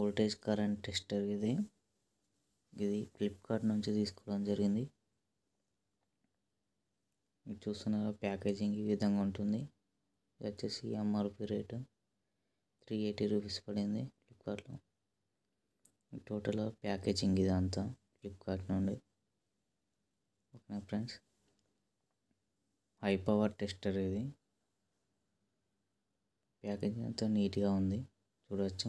voltage current tester ఇది ఇది Flipkart నుంచి తీసుకోవడం జరిగింది మీరు చూస్తున్నారా ప్యాకేజింగ్ ఈ విధంగా ఉంటుంది ఇది వచ్చేసి MRP rate three eighty rupees పడింది ఫ్లిప్కార్ట్లో టోటల్ ప్యాకేజింగ్ ఇదంతా ఫ్లిప్కార్ట్ నుండి okay friends high power tester ఇది ప్యాకేజింగ్ అంతా నీట్గా ఉంది చూడవచ్చు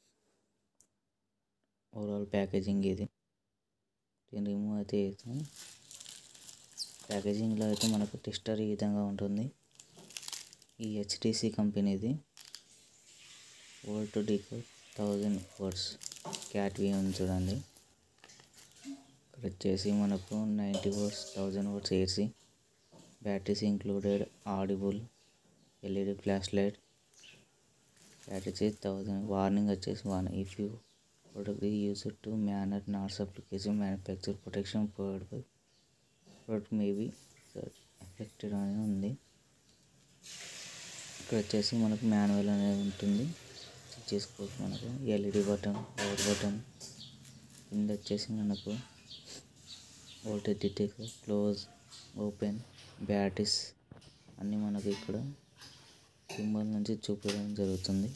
ఓవరాల్ ప్యాకేజింగ్ ఇది దీన్ని రిమూవ్ అయితే చేస్తాం ప్యాకేజింగ్లో అయితే మనకు టెస్టర్ ఈ విధంగా ఉంటుంది ఈ హెచ్టిసి కంపెనీది వోల్ట్ డీకో థౌజండ్ వర్డ్స్ క్యాట్ వి ఉంది చూడండి ఇక్కడ వచ్చేసి మనకు ninety volts thousand volts AC batteries included audible LED flash light battery వచ్చేసి థౌజండ్ వార్నింగ్ వచ్చేసి one if you product is used to manage NARS application manufacture protection provided by product may be affected అని ఉంది ఇక్కడ వచ్చేసి మనకు manual అనేది ఉంటుంది check చేసుకోవచ్చు మనకు ఎల్ఈడి బటన్ పవర్ బటన్ కింద వచ్చేసి మనకు voltage detector close open batteries అన్నీ మనకు ఇక్కడ సింబల్ నుంచి చూపించడం జరుగుతుంది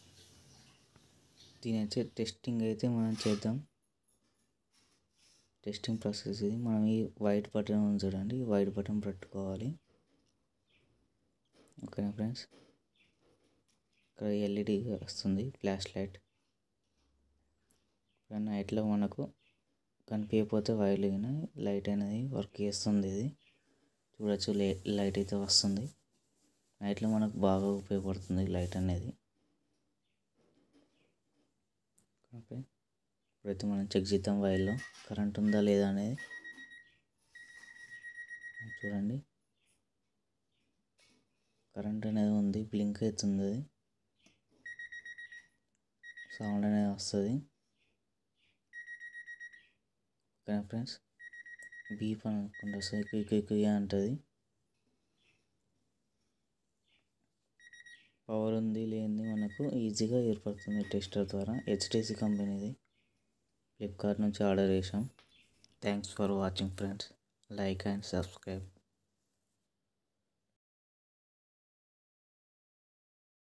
దీని అయితే టెస్టింగ్ అయితే మనం చేద్దాం టెస్టింగ్ ప్రాసెస్ ఇది మనం ఈ వైట్ బటన్ ఉంది చూడండి ఈ వైట్ బటన్ పట్టుకోవాలి ఓకేనా ఫ్రెండ్స్ ఇక్కడ ఎల్ఈడి వస్తుంది ఫ్లాష్ లైట్ ఇక్కడ నైట్లో మనకు కనిపించకపోతే వైర్లు లైట్ అనేది వర్క్ చేస్తుంది ఇది చూడొచ్చు లైట్ అయితే వస్తుంది నైట్లో మనకు బాగా ఉపయోగపడుతుంది లైట్ అనేది ఓకే ఇప్పుడైతే మనం చెక్ చేద్దాం వైర్లో కరెంట్ ఉందా లేదా అనేది చూడండి కరెంట్ అనేది ఉంది బ్లింక్ అవుతుంది అది సౌండ్ అనేది వస్తుంది ఓకే ఫ్రెండ్స్ బీప్ అనుకుంటా వస్తుంది క్విక్ క్విక్ అంటుంది పవర్ ఉంది లేనిది మనకు ఈజీగా ఏర్పడుతుంది టెస్టర్ ద్వారా హెచ్టిసి కంపెనీది ఫ్లిప్కార్ట్ నుంచి ఆర్డర్ చేసాం thanks for watching friends like and subscribe